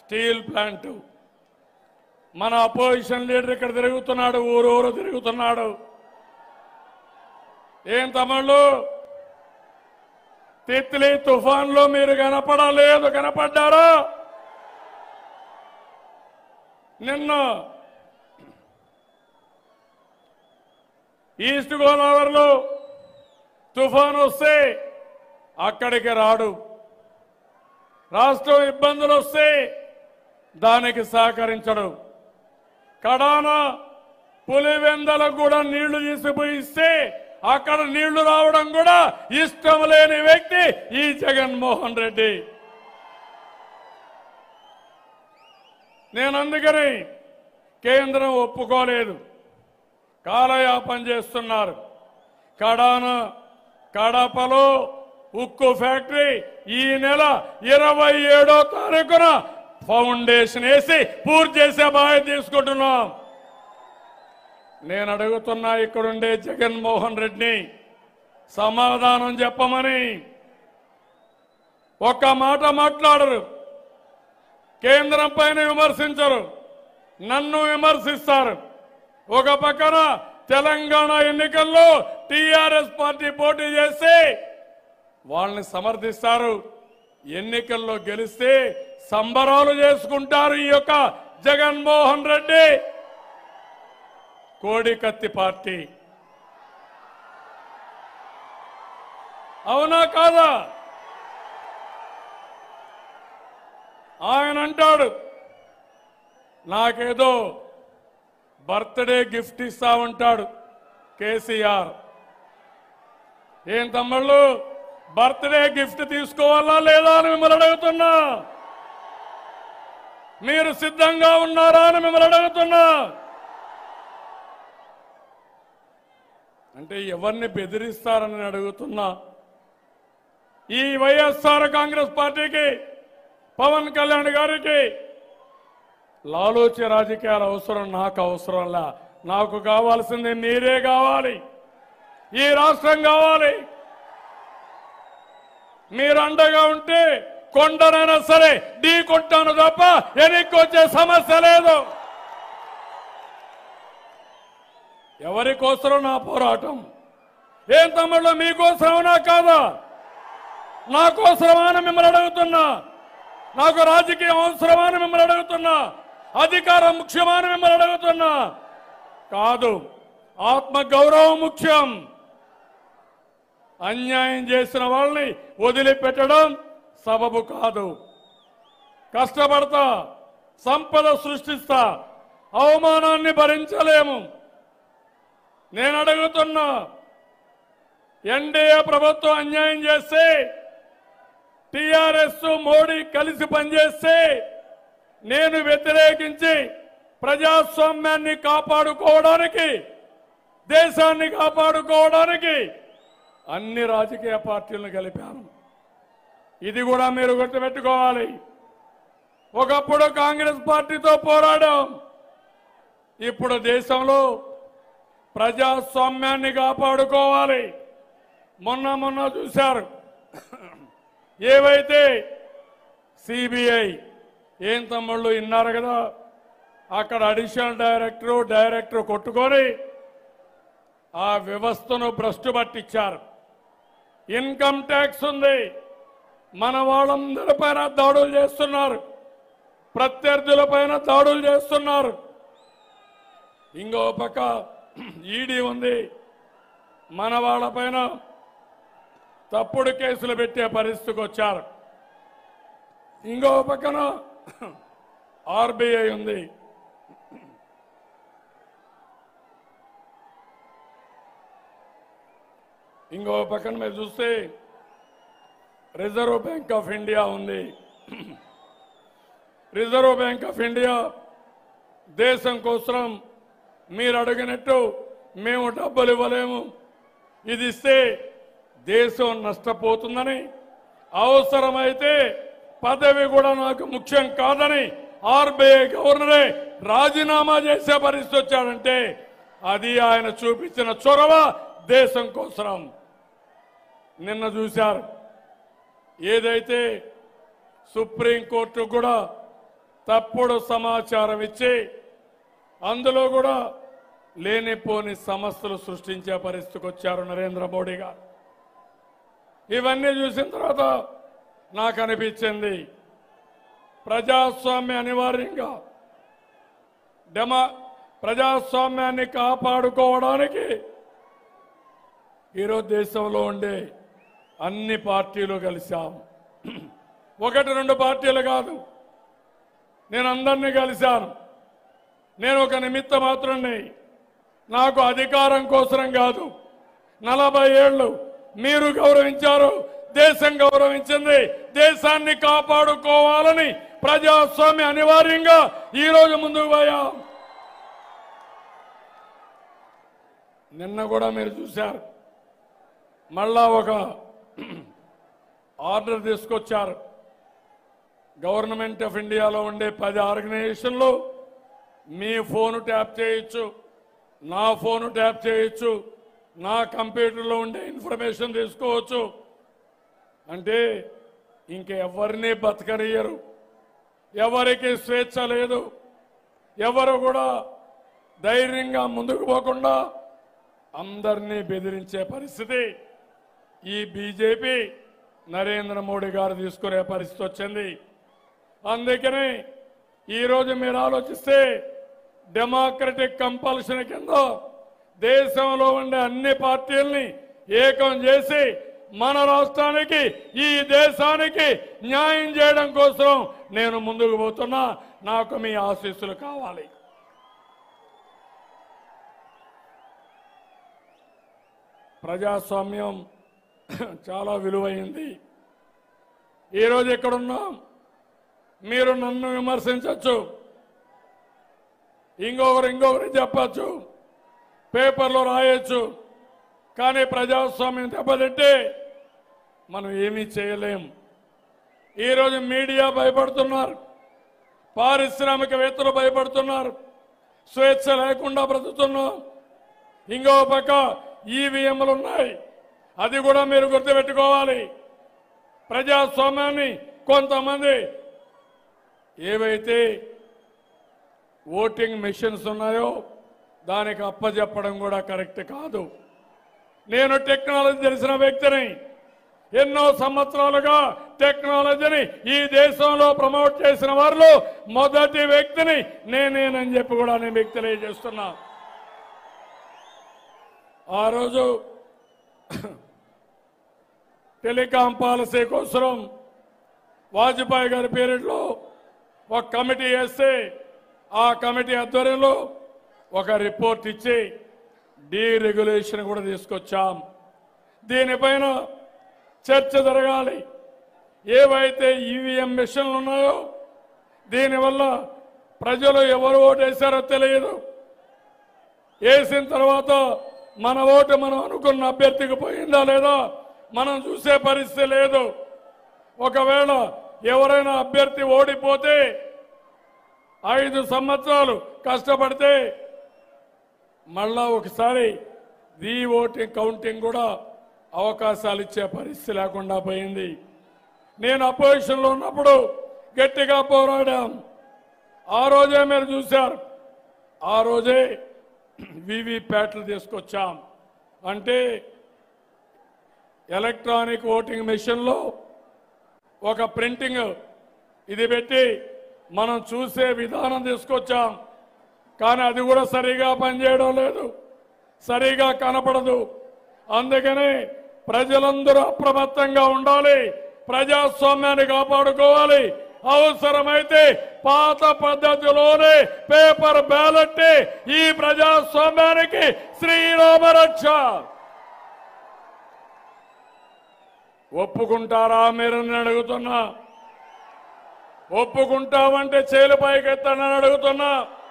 steel plant మన opposition leader ఇక్కడ తిరుగుతున్నాడు ఊరూరు తిరుగుతున్నాడు ఏం తమ్ముళ్ళు తిత్లీ తుఫాన్లో మీరు కనపడలేదు కనపడ్డారా నిన్న ఈస్ట్ గోదావరిలో తుఫాన్ వస్తే అక్కడికి రాడు రాష్ట్రం ఇబ్బందులు వస్తే దానికి సహకరించడు కడాన పులివెందలకు కూడా నీళ్లు తీసుకుపోయి ఇస్తే అక్కడ నీళ్లు రావడం కూడా ఇష్టం లేని వ్యక్తి ఈ జగన్మోహన్ రెడ్డి నేను అందుకని కేంద్రం ఒప్పుకోలేదు కాలయాపన చేస్తున్నారు కడాన కడపలో ఉక్కు ఫ్యాక్టరీ ఈ నెల ఇరవై ఏడో తారీఖున ఫౌండేషన్ వేసి పూర్తి చేసే బాధ్యత తీసుకుంటున్నాం నేను అడుగుతున్నా ఇక్కడుండే జగన్మోహన్ రెడ్డిని సమాధానం చెప్పమని ఒక్క మాట మాట్లాడరు కేంద్రం పైన విమర్శించరు నన్ను విమర్శిస్తారు ఒక పక్కన తెలంగాణ ఎన్నికల్లో టీఆర్ఎస్ పార్టీ పోటీ చేసి వాళ్ళని సమర్థిస్తారు ఎన్నికల్లో గెలిస్తే సంబరాలు చేసుకుంటారు ఈ యొక్క జగన్మోహన్ రెడ్డి కోడికత్తి పార్టీ అవునా కాదా ఆయన అంటాడు నాకేదో బర్త్డే గిఫ్ట్ ఇస్తా ఉంటాడు కేసీఆర్ ఏం తమ్ముళ్ళు బర్త్డే గిఫ్ట్ తీసుకోవాలా లేదా అని మిమ్మల్ని అడుగుతున్నా మీరు సిద్ధంగా ఉన్నారా అని మిమ్మల్ని అడుగుతున్నా అంటే ఎవరిని బెదిరిస్తారని నేను అడుగుతున్నా ఈ వైఎస్ఆర్ కాంగ్రెస్ పార్టీకి పవన్ కళ్యాణ్ గారికి లాలోచి రాజకీయాలు అవసరం నాకు అవసరంలా నాకు కావాల్సింది మీరే కావాలి ఈ రాష్ట్రం కావాలి మీరు అండగా ఉంటే కొండనైనా సరే ఢీ కొట్టాను తప్ప వెనక్కి వచ్చే సమస్య లేదు ఎవరి కోసరం నా పోరాటం ఏం తమ్ముళ్ళు మీకోసమనా కాదా నా కోసమా అని మిమ్మల్ని అడుగుతున్నా నాకు రాజకీయం అవసరమా అని మిమ్మల్ని అడుగుతున్నా అధికారం ముఖ్యమా అని మిమ్మల్ని అడుగుతున్నా కాదు ఆత్మ గౌరవం ముఖ్యం అన్యాయం చేసిన వాళ్ళని వదిలిపెట్టడం సబబు కాదు కష్టపడతా సంపద సృష్టిస్తా అవమానాన్ని భరించలేము నేను అడుగుతున్నా ఎన్డీఏ ప్రభుత్వం అన్యాయం చేస్తే టిఆర్ఎస్ మోడీ కలిసి పనిచేస్తే నేను వ్యతిరేకించి ప్రజాస్వామ్యాన్ని కాపాడుకోవడానికి దేశాన్ని కాపాడుకోవడానికి అన్ని రాజకీయ పార్టీలను కలిపాను ఇది కూడా మీరు గుర్తుపెట్టుకోవాలి ఒకప్పుడు కాంగ్రెస్ పార్టీతో పోరాడాం ఇప్పుడు దేశంలో ప్రజాస్వామ్యాన్ని కాపాడుకోవాలి మొన్న మొన్న చూశారు ఏవైతే సిబిఐ ఏం తమ్ముళ్ళు విన్నారు కదా అక్కడ అడిషనల్ డైరెక్టర్ డైరెక్టర్ కొట్టుకొని ఆ వ్యవస్థను భ్రష్టు పట్టించారు ఇన్కమ్ ట్యాక్స్ ఉంది మన వాళ్ళందరిపైన దాడులు చేస్తున్నారు ప్రత్యర్థులపైన దాడులు చేస్తున్నారు ఇంకో పక్క ఈడీ ఉంది మన వాళ్ళపైన తప్పుడు కేసులు పెట్టే పరిస్థితికి వచ్చారు ఇంకో పక్కన ఆర్బీఐ ఉంది ఇంకో పక్కన మీరు చూస్తే రిజర్వ్ బ్యాంక్ ఆఫ్ ఇండియా ఉంది రిజర్వ్ బ్యాంక్ ఆఫ్ ఇండియా దేశం కోసం మీరు అడిగినట్టు మేము డబ్బులు ఇవ్వలేము ఇది ఇస్తే దేశం నష్టపోతుందని అవసరమైతే పదవి కూడా నాకు ముఖ్యం కాదని ఆర్బీఐ గవర్నరే రాజీనామా చేసే పరిస్థితి వచ్చాడంటే అది ఆయన చూపించిన చొరవ దేశం కోసం నిన్న చూశారు ఏదైతే సుప్రీంకోర్టు కూడా తప్పుడు సమాచారం ఇచ్చి అందులో కూడా లేనిపోని సమస్యలు సృష్టించే పరిస్థితికి వచ్చారు నరేంద్ర మోడీ గారు ఇవన్నీ చూసిన తర్వాత నాకు అనిపించింది ప్రజాస్వామ్య అనివార్యంగా డెమా ప్రజాస్వామ్యాన్ని కాపాడుకోవడానికి ఈరోజు దేశంలో ఉండే అన్ని పార్టీలు కలిశాం ఒకటి రెండు పార్టీలు కాదు నేను అందరినీ కలిశాను నేను ఒక నిమిత్త మాత్రుణ్ణి నాకు అధికారం కోసరం కాదు నలభై ఏళ్ళు మీరు గౌరవించారు దేశం గౌరవించింది దేశాన్ని కాపాడుకోవాలని ప్రజాస్వామ్య అనివార్యంగా ఈ రోజు ముందుకు పోయాం నిన్న కూడా మీరు చూశారు మళ్ళా ఒక ఆర్డర్ తీసుకొచ్చారు గవర్నమెంట్ ఆఫ్ ఇండియాలో ఉండే పది ఆర్గనైజేషన్లు మీ ఫోను ట్యాప్ చేయొచ్చు నా ఫోను ట్యాప్ చేయొచ్చు నా కంప్యూటర్లో ఉండే ఇన్ఫర్మేషన్ తీసుకోవచ్చు అంటే ఇంక ఎవరిని బతకనియరు ఎవరికి స్వేచ్ఛ లేదు ఎవరు కూడా ధైర్యంగా ముందుకు పోకుండా అందరినీ బెదిరించే పరిస్థితి ఈ బీజేపీ నరేంద్ర మోడీ గారు తీసుకునే పరిస్థితి వచ్చింది అందుకని ఈరోజు మీరు ఆలోచిస్తే డెమోక్రటిక్ కంపల్షన్ కింద దేశంలో ఉండే అన్ని పార్టీల్ని ఏకం చేసి మన రాష్ట్రానికి ఈ దేశానికి న్యాయం చేయడం కోసం నేను ముందుకు పోతున్నా నాకు మీ ఆశీస్సులు కావాలి ప్రజాస్వామ్యం చాలా విలువైంది ఈరోజు ఎక్కడున్నాం మీరు నన్ను విమర్శించవచ్చు ఇంకొకరు ఇంకొకరు చెప్పచ్చు పేపర్లో రాయొచ్చు కానీ ప్రజాస్వామ్యం దెబ్బతింటే మనం ఏమీ చేయలేం ఈరోజు మీడియా భయపడుతున్నారు పారిశ్రామికవేత్తలు భయపడుతున్నారు స్వేచ్ఛ లేకుండా బ్రతుకుతున్నాం ఇంకో పక్క ఈవీఎంలు ఉన్నాయి అది కూడా మీరు గుర్తుపెట్టుకోవాలి ప్రజాస్వామ్యాన్ని కొంతమంది ఏవైతే ఓటింగ్ మెషిన్స్ ఉన్నాయో దానికి అప్పచెప్పడం కూడా కరెక్ట్ కాదు నేను టెక్నాలజీ తెలిసిన వ్యక్తిని ఎన్నో సంవత్సరాలుగా టెక్నాలజీని ఈ దేశంలో ప్రమోట్ చేసిన వారిలో మొదటి వ్యక్తిని నేనేనని చెప్పి కూడా నేను మీకు తెలియజేస్తున్నా ఆ రోజు టెలికాం పాలసీ కోసం వాజ్పేయి గారి పీరియడ్లో ఒక కమిటీ వేస్తే ఆ కమిటీ ఆధ్వర్యంలో ఒక రిపోర్ట్ ఇచ్చి డీరెగ్యులేషన్ కూడా తీసుకొచ్చాం దీనిపైన చర్చ జరగాలి ఏవైతే ఈవీఎం మిషన్లు ఉన్నాయో దీనివల్ల ప్రజలు ఎవరు ఓటేశారో తెలియదు వేసిన తర్వాత మన ఓటు మనం అనుకున్న అభ్యర్థికి పోయిందా లేదా మనం చూసే పరిస్థితి లేదు ఒకవేళ ఎవరైనా అభ్యర్థి ఓడిపోతే ఐదు సంవత్సరాలు కష్టపడితే మళ్ళా ఒకసారి రీ ఓటింగ్ కౌంటింగ్ కూడా అవకాశాలు ఇచ్చే పరిస్థితి లేకుండా పోయింది నేను అపోజిషన్లో ఉన్నప్పుడు గట్టిగా పోరాడాం ఆ రోజే మీరు చూశారు ఆ రోజే వివిప్యాట్లు తీసుకొచ్చాం అంటే ఎలక్ట్రానిక్ ఓటింగ్ మెషిన్లో ఒక ప్రింటింగ్ ఇది పెట్టి మనం చూసే విధానం తీసుకొచ్చాం కానీ అది కూడా సరిగా పనిచేయడం లేదు సరిగా కనపడదు అందుకని ప్రజలందరూ అప్రమత్తంగా ఉండాలి ప్రజాస్వామ్యాన్ని కాపాడుకోవాలి అవసరమైతే పాత పద్ధతిలోనే పేపర్ బ్యాలెట్ ఈ ప్రజాస్వామ్యానికి శ్రీరామ రక్ష ఒప్పుకుంటారా మీరు నేను అడుగుతున్నా ఒప్పుకుంటామంటే చేలు పైకెత్తానని అడుగుతున్నా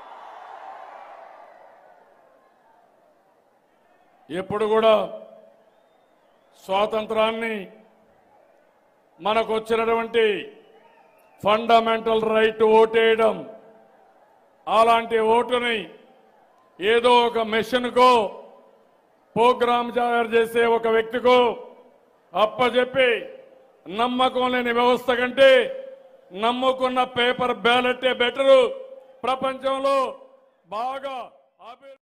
ఎప్పుడు కూడా స్వాతంత్రాన్ని మనకు వచ్చినటువంటి ఫండమెంటల్ రైట్ ఓటేయడం అలాంటి ఓటుని ఏదో ఒక మెషిన్కో ప్రోగ్రామ్ తయారు చేసే ఒక వ్యక్తికో అప్పచెప్పి నమ్మకం లేని వ్యవస్థ కంటే నమ్ముకున్న పేపర్ బ్యాలెటే బెటరు ప్రపంచంలో బాగా అభివృద్ధి